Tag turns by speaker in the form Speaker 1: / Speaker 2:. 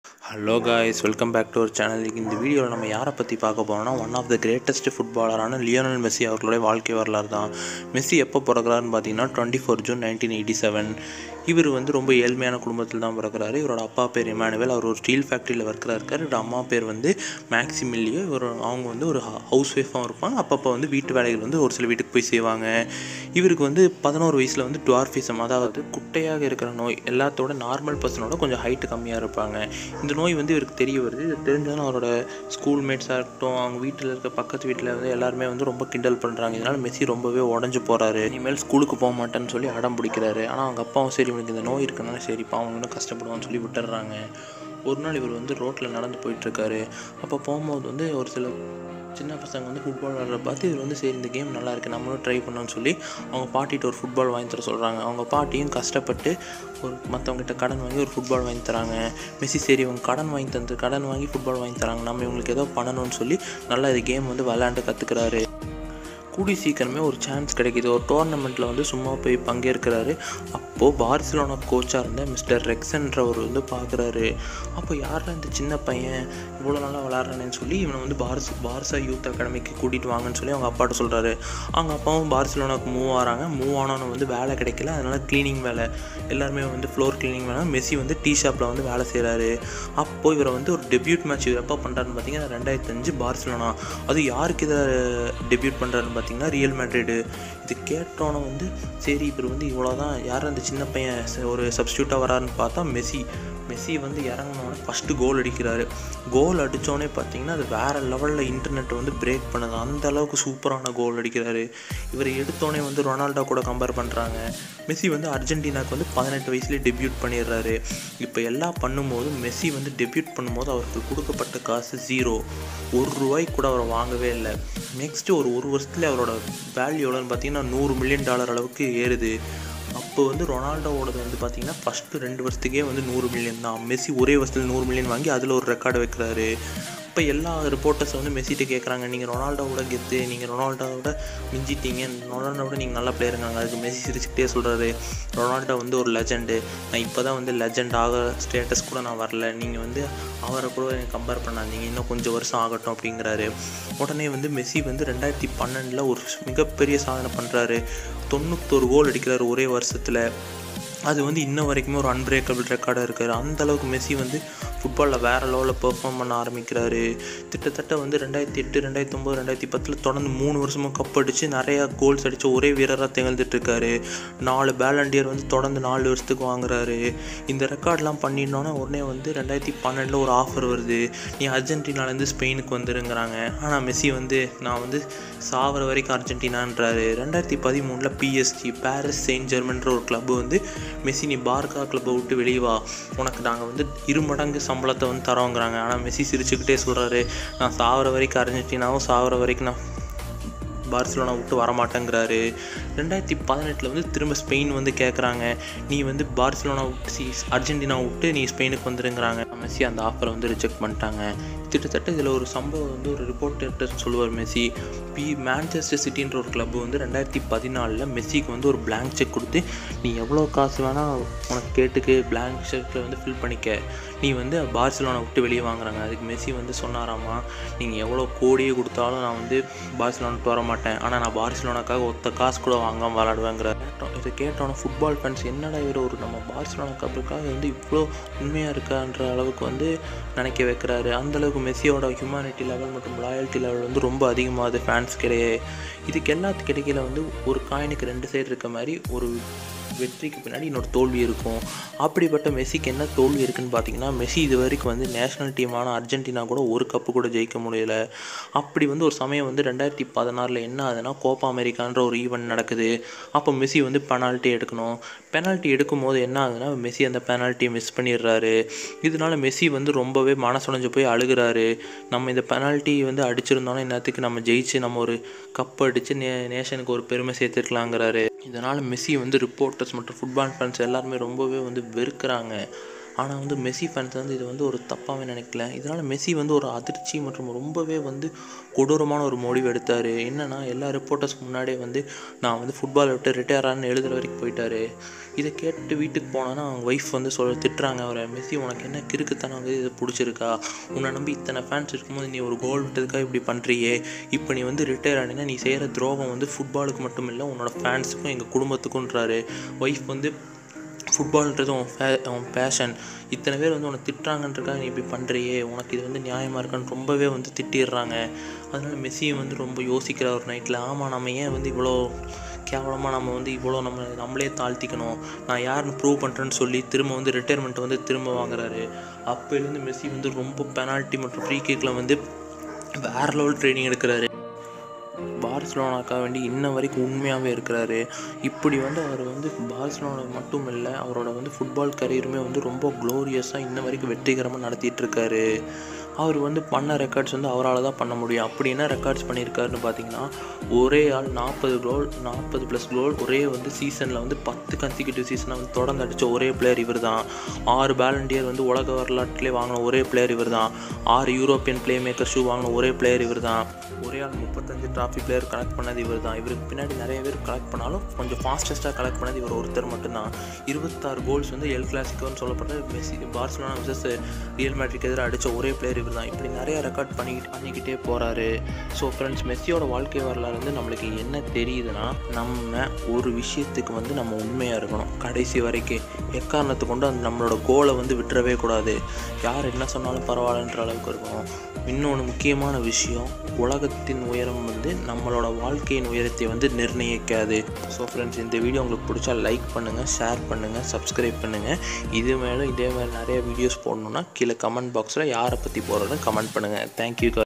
Speaker 1: hello guys welcome back to our channel இந்த வீடியோவில் நம்ம யாரை பற்றி பார்க்க போகிறோம்னா ஒன் ஆஃப் த கிரேட்டஸ்ட் ஃபுட்பாலரான லியோனல் மெஸ்ஸி அவர்களுடைய வாழ்க்கை வரலாறு தான் மெஸ்ஸி எப்போ பிறகுறாருன்னு பார்த்தீங்கன்னா twenty four June nineteen eighty seven இவர் வந்து ரொம்ப ஏழ்மையான குடும்பத்தில் தான் பிறக்கிறாரு இவரோட அப்பா பேர் இமானுவேல் அவர் ஒரு ஸ்டீல் ஃபேக்ட்ரியில் ஒர்க்கராக இருக்கார் இவரோட அம்மா பேர் வந்து மேக்ஸிமில்லியோ இவர் அவங்க வந்து ஒரு ஹவுஸ் ஒய்ஃபாகவும் இருப்பாங்க அப்பப்போ வந்து வீட்டு வேலைகள் வந்து ஒரு சில வீட்டுக்கு போய் செய்வாங்க இவருக்கு வந்து பதினோரு வயசில் வந்து டுவார்ஃபிசம் அதாவது குட்டையாக இருக்கிற நோய் எல்லாத்தோட நார்மல் பர்சனோட கொஞ்சம் ஹைட்டு கம்மியாக இருப்பாங்க இந்த நோய் வந்து இவருக்கு தெரிய வருது இது தெரிஞ்சதும் அவரோட ஸ்கூல் மேட்ஸாக இருக்கட்டும் அவங்க வீட்டில் இருக்க பக்கத்து வீட்டில் வந்து எல்லாருமே வந்து ரொம்ப கிண்டல் பண்ணுறாங்க இதனால் மெஸ்ஸி ரொம்பவே உடஞ்சு போகிறாரு இனிமேல் ஸ்கூலுக்கு போக மாட்டேன்னு சொல்லி அடம் பிடிக்கிறாரு ஆனால் அவங்க அப்பாவும் சரி இவனுக்கு இந்த நோய் இருக்கனால சரிப்பா அவங்க இன்னும் கஷ்டப்படுவான்னு சொல்லி விட்டுறாங்க ஒரு நாள் இவர் வந்து ரோட்டில் நடந்து போயிட்டுருக்காரு அப்போ போகும்போது வந்து ஒரு சில சின்ன பசங்க வந்து ஃபுட்பால் விளாட்ற பார்த்து இவர் வந்து சரி இந்த கேம் நல்லா இருக்கு நம்மளும் ட்ரை பண்ணோம்னு சொல்லி அவங்க பாட்டிகிட்ட ஒரு ஃபுட்பால் வாங்கி தர சொல்கிறாங்க அவங்க பாட்டியும் கஷ்டப்பட்டு ஒரு மற்றவங்ககிட்ட கடன் வாங்கி ஒரு ஃபுட்பால் வாங்கி தராங்க மெஸ்ஸி சரி இவங்க கடன் வாங்கி தந்து கடன் வாங்கி ஃபுட்பால் வாங்கி தராங்க நம்ம இவங்களுக்கு ஏதோ பண்ணணும்னு சொல்லி நல்லா இது கேம் வந்து விளையாண்டு கற்றுக்கிறாரு கூடி சீக்கிரமே ஒரு சான்ஸ் கிடைக்கிது ஒரு டோர்னமெண்ட்டில் வந்து சும்மா போய் பங்கேற்கிறாரு அப்போது பார்சிலோனா கோச்சாக இருந்த மிஸ்டர் ரெக்ஸன்றவர் வந்து பார்க்குறாரு அப்போ யாரா இந்த சின்ன பையன் இவ்வளோ நல்லா விளாட்றானேன்னு சொல்லி இவனை வந்து பார்ஸ் பார்சா யூத் அகாடமிக்கு கூட்டிகிட்டு வாங்கன்னு சொல்லி அவங்க அப்பாட்ட சொல்கிறாரு அவங்க அப்பாவும் பார்சிலோனாக்கு மூவ் ஆகிறாங்க மூவ் ஆனவனு வந்து வேலை கிடைக்கல அதனால் க்ளீனிங் வேலை எல்லாருமே வந்து ஃப்ளோர் க்ளீனிங் வேலை மெஸ்ஸி வந்து டீ ஷாப்பில் வந்து வேலை செய்கிறாரு அப்போது இவரை வந்து ஒரு டெபியூட் மேட்ச் இவர் எப்போ பண்ணுறாருன்னு பார்த்தீங்கன்னா ரெண்டாயிரத்தி அஞ்சு பார்சிலோனா அது யாருக்கு இதை டெபியூட் பண்ணுறாருன்னு பார்த்தீங்கன்னா ரியல் மேட்ரிடு இது கேட்டோன்னே வந்து சரி இவர் வந்து இவ்வளோ தான் யார் அந்த சின்ன பையன் ச- ஒரு சப்ஸ்டியூட்டாக வராருன்னு பார்த்தா மெஸ்ஸி மெஸ்ஸி வந்து இறங்கினோடனே ஃபஸ்ட்டு கோல் அடிக்கிறாரு கோல் அடித்தோடனே பார்த்தீங்கன்னா அது வேறு லெவலில் இன்டர்நெட் வந்து பிரேக் பண்ணுது அந்த அளவுக்கு சூப்பரான கோல் அடிக்கிறாரு இவர் எடுத்தோடனே வந்து ரொனால்டோ கூட கம்பேர் பண்ணுறாங்க மெஸ்ஸி வந்து அர்ஜென்டினாக்கு வந்து பதினெட்டு வயசுலேயே டெபியூட் பண்ணிடுறாரு இப்போ எல்லாம் பண்ணும்போது மெஸ்ஸி வந்து டெபியூட் பண்ணும்போது அவருக்கு கொடுக்கப்பட்ட காசு ஜீரோ ஒரு ரூபாய்க்கு கூட அவரை வாங்கவே இல்லை நெக்ஸ்ட்டு ஒரு ஒரு வருஷத்துல அவரோட வேல்யூ எவ்வளோன்னு பார்த்தீங்கன்னா நூறு மில்லியன் டாலர் அளவுக்கு ஏறுது அப்போ வந்து ரொனால்டோவோடது வந்து பார்த்தீங்கன்னா ஃபஸ்ட்டு ரெண்டு வருஷத்துக்கே வந்து நூறு மில்லியன் தான் மெஸ்ஸி ஒரே வருஷத்தில் நூறு மில்லியன் வாங்கி அதில் ஒரு ரெக்கார்டு வைக்கிறாரு இப்போ எல்லா ரிப்போர்ட்டர்ஸ் வந்து மெஸ்ஸிட்ட கேட்குறாங்க நீங்கள் ரொனால்டோவோட கெத்து நீங்கள் ரொனால்டோவோட மிஞ்சிட்டீங்க ரொனால்டோவோட நீங்கள் நல்ல பிளேயருங்காங்க அதுக்கு மெஸ்ஸி சிரிச்சுக்கிட்டே சொல்கிறாரு ரொனால்டோ வந்து ஒரு லெஜெண்டு நான் இப்போ தான் வந்து லெஜெண்ட் ஆக ஸ்டேட்டஸ் கூட நான் வரல நீங்கள் வந்து அவரை கூட கம்பேர் பண்ணாதீங்க இன்னும் கொஞ்சம் வருஷம் ஆகட்டும் அப்படிங்கிறாரு உடனே வந்து மெஸ்ஸி வந்து ரெண்டாயிரத்தி பன்னெண்டில் ஒரு மிகப்பெரிய சாதனை பண்ணுறாரு தொண்ணூத்தொரு கோல் அடிக்கிறாரு ஒரே வருஷத்தில் அது வந்து இன்ன வரைக்குமே ஒரு அன்பிரேக்கபிள் ரெக்கார்டாக இருக்கார் அந்த அளவுக்கு மெஸ்ஸி வந்து ஃபுட்பாலில் வேறு லெவலில் பெர்ஃபார்ம் பண்ண ஆரம்பிக்கிறாரு கிட்டத்தட்ட வந்து ரெண்டாயிரத்தி எட்டு ரெண்டாயிரத்தி ஒம்பது ரெண்டாயிரத்தி பத்தில் தொடர்ந்து மூணு வருஷமும் கப் அடித்து நிறையா கோல்ஸ் அடித்த ஒரே வீரராக திகழ்ந்துட்டு இருக்காரு நாலு பேலண்டியர் வந்து தொடர்ந்து நாலு வருஷத்துக்கு வாங்குறாரு இந்த ரெக்கார்ட்லாம் பண்ணிடனோன்னே உடனே வந்து ரெண்டாயிரத்தி பன்னெண்டில் ஒரு ஆஃபர் வருது நீ அர்ஜென்டினாலேருந்து ஸ்பெயினுக்கு வந்துருங்கிறாங்க ஆனால் மெஸ்ஸி வந்து நான் வந்து சாவர வரைக்கும் அர்ஜென்டினான்றாரு ரெண்டாயிரத்தி பதிமூணில் பிஎஸ்ஜி பாரிஸ் செயின்ட் ஜெர்மன்ற ஒரு கிளப் வந்து மெஸ்ஸி நீ பார்க்கா கிளப்பை விட்டு வெளியே வா உனக்கு நாங்கள் வந்து இரு மடங்கு சம்பளத்தை வந்து தரோங்கிறாங்க ஆனால் மெஸ்ஸி சிரிச்சுக்கிட்டே சொல்கிறாரு நான் சாவர வரைக்கும் அர்ஜென்டினாவும் சாவர வரைக்கும் நான் பார்சிலோனா விட்டு வரமாட்டேங்கிறாரு ரெண்டாயிரத்தி பதினெட்டில் வந்து திரும்ப ஸ்பெயின் வந்து கேட்குறாங்க நீ வந்து பார்சிலோனா விட்டு சி அர்ஜென்டினா விட்டு நீ ஸ்பெயினுக்கு வந்துருங்கிறாங்க மெஸ்ஸி அந்த ஆஃபரை வந்து ரிஜெக்ட் பண்ணிட்டாங்க கிட்டத்தட்ட இதில் ஒரு சம்பவம் வந்து ஒரு ரிப்போர்ட்டர்கிட்ட சொல்லுவார் மெஸ்ஸி பி மான்செஸ்டர் சிட்டின்ற ஒரு கிளப் வந்து ரெண்டாயிரத்தி பதினாலில் மெஸ்ஸிக்கு வந்து ஒரு blank செக் கொடுத்து நீ எவ்வளோ காசு வேணால் உனக்கு கேட்டுக்கு blank செக்கில் வந்து ஃபில் பண்ணிக்க நீ வந்து பார்சிலோனா விட்டு வெளியே வாங்குறாங்க அதுக்கு மெஸ்ஸி வந்து சொன்னாராமா நீங்கள் எவ்வளோ கோடியே கொடுத்தாலும் நான் வந்து பார்சிலோனா விட்டு வர மாட்டேன் ஆனால் நான் பார்சிலோனாக்காக ஒத்த காசு கூட வாங்காமல் விளாடுவேங்கிற இதை கேட்டோன்னே ஃபுட்பால் ஃபேன்ஸ் என்னடா இவர் ஒரு நம்ம பார்சிலோனா கப்புக்காக வந்து இவ்வளோ உண்மையாக இருக்கான்ற அளவுக்கு வந்து நினைக்க வைக்கிறாரு அந்த அளவுக்கு மெஸ்ஸியோட ஹியூமானிட்டி லெவல் மற்றும் லாயல்ட்டி லெவல் வந்து ரொம்ப அதிகமாகுது ஃபேன்ஸ்கிடையே இதுக்கு எல்லாத்துக்கு இடையில வந்து ஒரு காயினுக்கு ரெண்டு சைடு இருக்க மாதிரி ஒரு வெற்றிக்கு பின்னாடி இன்னொரு தோல்வி இருக்கும் அப்படிப்பட்ட மெஸ்ஸிக்கு என்ன தோல்வி இருக்குன்னு பார்த்தீங்கன்னா மெஸ்ஸி இது வரைக்கும் வந்து நேஷனல் டீமான அர்ஜென்டினா கூட ஒரு கப்பு கூட ஜெயிக்க முடியல அப்படி வந்து ஒரு சமயம் வந்து ரெண்டாயிரத்தி பதினாறில் என்ன ஆகுதுன்னா கோப்பா அமெரிக்கான்ற ஒரு ஈவெண்ட் நடக்குது அப்போ மெஸ்ஸி வந்து பெனால்ட்டி எடுக்கணும் பெனால்ட்டி எடுக்கும்போது என்ன ஆகுதுன்னா மெஸ்ஸி அந்த பெனால்ட்டியை மிஸ் பண்ணிடுறாரு இதனால மெஸ்ஸி வந்து ரொம்பவே மனசுடைஞ்சு போய் அழுகுறாரு நம்ம இந்த பெனால்ட்டி வந்து அடிச்சிருந்தோன்னா இன்னத்துக்கு நம்ம ஜெயிச்சு நம்ம ஒரு கப் அடித்து நே நேஷனுக்கு ஒரு பெருமை சேர்த்துருக்கலாங்கிறாரு இதனால் மெஸ்ஸி வந்து ரிப்போர்ட்டர்ஸ் மற்றும் ஃபுட்பால் ஃபேன்ஸ் எல்லாருமே ரொம்பவே வந்து வெறுக்கிறாங்க ஆனால் வந்து மெஸ்ஸி ஃபேன்ஸ் வந்து இது வந்து ஒரு தப்பாகவே நினைக்கல இதனால் மெஸ்ஸி வந்து ஒரு அதிர்ச்சி மற்றும் ரொம்பவே வந்து கொடூரமான ஒரு முடிவு எடுத்தார் என்னென்னா எல்லா ரிப்போர்ட்டர்ஸ்க்கு முன்னாடியே வந்து நான் வந்து ஃபுட்பால் விட்டு ரிட்டையர் ஆனு எழுதுகிற வரைக்கும் போயிட்டாரு இதை கேட்டு வீட்டுக்கு போனோன்னா அவங்க ஒய்ஃப் வந்து சொல்ல திட்டுறாங்க அவரை மெஸ்ஸி உனக்கு என்ன கிறுக்குத்தனம் வந்து இது பிடிச்சிருக்கா உன்னை நம்பி இத்தனை ஃபேன்ஸ் இருக்கும்போது நீ ஒரு கோல் விட்டதுக்காக இப்படி பண்ணுறியே இப்போ நீ வந்து ரிட்டையர் ஆனீங்கன்னா நீ செய்கிற துரோகம் வந்து ஃபுட்பாலுக்கு மட்டும் இல்லை உன்னோட ஃபேன்ஸுக்கும் எங்கள் குடும்பத்துக்குன்றாரு ஒய்ஃப் வந்து ஃபுட்பால்ன்றது உன் ஃபே உன் பேஷன் இத்தனை பேர் வந்து உன்னை திட்டுறாங்கன்றக்காக நீ இப்படி பண்ணுறியே உனக்கு இது வந்து நியாயமாக இருக்கான்னு ரொம்பவே வந்து திட்டிடுறாங்க அதனால் மெஸ்ஸியை வந்து ரொம்ப யோசிக்கிற ஒரு நைட்டில் ஆமாம் நம்ம ஏன் வந்து இவ்வளோ கேவலமாக நம்ம வந்து இவ்வளோ நம்ம நம்மளே தாழ்த்திக்கணும் நான் யாருன்னு ப்ரூவ் பண்ணுறேன்னு சொல்லி திரும்ப வந்து ரிட்டையர்மெண்ட் வந்து திரும்ப வாங்குறாரு அப்போலேருந்து மெஸ்ஸி வந்து ரொம்ப பெனால்ட்டி மற்றும் ஃப்ரீ கிக்கில் வந்து வேறு லெவல் ட்ரைனிங் எடுக்கிறாரு பார்சலோனாக்காக வேண்டி இன்ன வரைக்கும் உண்மையாகவே இருக்கிறாரு இப்படி வந்து அவர் வந்து பார்சலோனா மட்டும் இல்லை அவரோட வந்து ஃபுட்பால் கரியருமே வந்து ரொம்ப க்ளோரியஸாக இன்ன வரைக்கும் வெற்றிகரமாக நடத்திட்டு இருக்காரு அவர் வந்து பண்ண ரெக்கார்ட்ஸ் வந்து அவரால் தான் பண்ண முடியும் அப்படி என்ன ரெக்கார்ட்ஸ் பண்ணியிருக்காருன்னு பார்த்தீங்கன்னா ஒரே ஆள் நாற்பது கோல் நாற்பது ப்ளஸ் கோல் ஒரே வந்து சீசனில் வந்து பத்து கன்சிக்யூட்டிவ் சீசனை வந்து தொடர்ந்து அடித்த ஒரே பிளேயர் இவர் தான் ஆறு பேலண்டியர் வந்து உலக வரலாற்றிலே வாங்கின ஒரே பிளேயர் இவர் தான் ஆறு யூரோப்பியன் பிளே மேக்கர் ஷூ வாங்கின ஒரே பிளேயர் இவர் தான் ஒரே ஆள் முப்பத்தஞ்சு டிராஃபி பிளேயர் கலெக்ட் பண்ணது இவர் தான் இவருக்கு பின்னாடி நிறைய பேர் கலெக்ட் பண்ணாலும் கொஞ்சம் ஃபாஸ்டஸ்ட்டாக கலெக்ட் பண்ணது இவர் ஒருத்தர் மட்டும்தான் இருபத்தாறு கோல்ஸ் வந்து எல் கிளாசிக்கோன்னு சொல்லப்படுற Messi Barcelona versus Real Madrid எதிராக அடித்த ஒரே பிளேயர் இவர் தான் இப்படி நிறைய ரெக்கார்ட் பண்ணிக்கிட்டு பண்ணிக்கிட்டே போகிறாரு ஸோ ஃப்ரெண்ட்ஸ் மெஸ்ஸியோட வாழ்க்கை வரலாறு வந்து நம்மளுக்கு என்ன தெரியுதுன்னா நம்ம ஒரு விஷயத்துக்கு வந்து நம்ம உண்மையாக இருக்கணும் கடைசி வரைக்கும் எக்காரணத்தை கொண்டு அந்த நம்மளோட கோலை வந்து விட்டுறவே கூடாது யார் என்ன சொன்னாலும் பரவாயில்லன்ற அளவுக்கு இருக்கணும் இன்னொன்று முக்கியமான விஷயம் உலகத்தின் உயரம் வந்து நம்மளோட வாழ்க்கையின் உயரத்தை வந்து நிர்ணயிக்காது ஸோ ஃப்ரெண்ட்ஸ் இந்த வீடியோ உங்களுக்கு பிடிச்சா லைக் பண்ணுங்கள் ஷேர் பண்ணுங்கள் சப்ஸ்கிரைப் பண்ணுங்கள் இது மேலும் இதே மாதிரி நிறைய வீடியோஸ் போடணுன்னா கீழே கமெண்ட் பாக்ஸில் யாரை பற்றி போடுறதுன்னு கமெண்ட் பண்ணுங்கள் தேங்க்யூ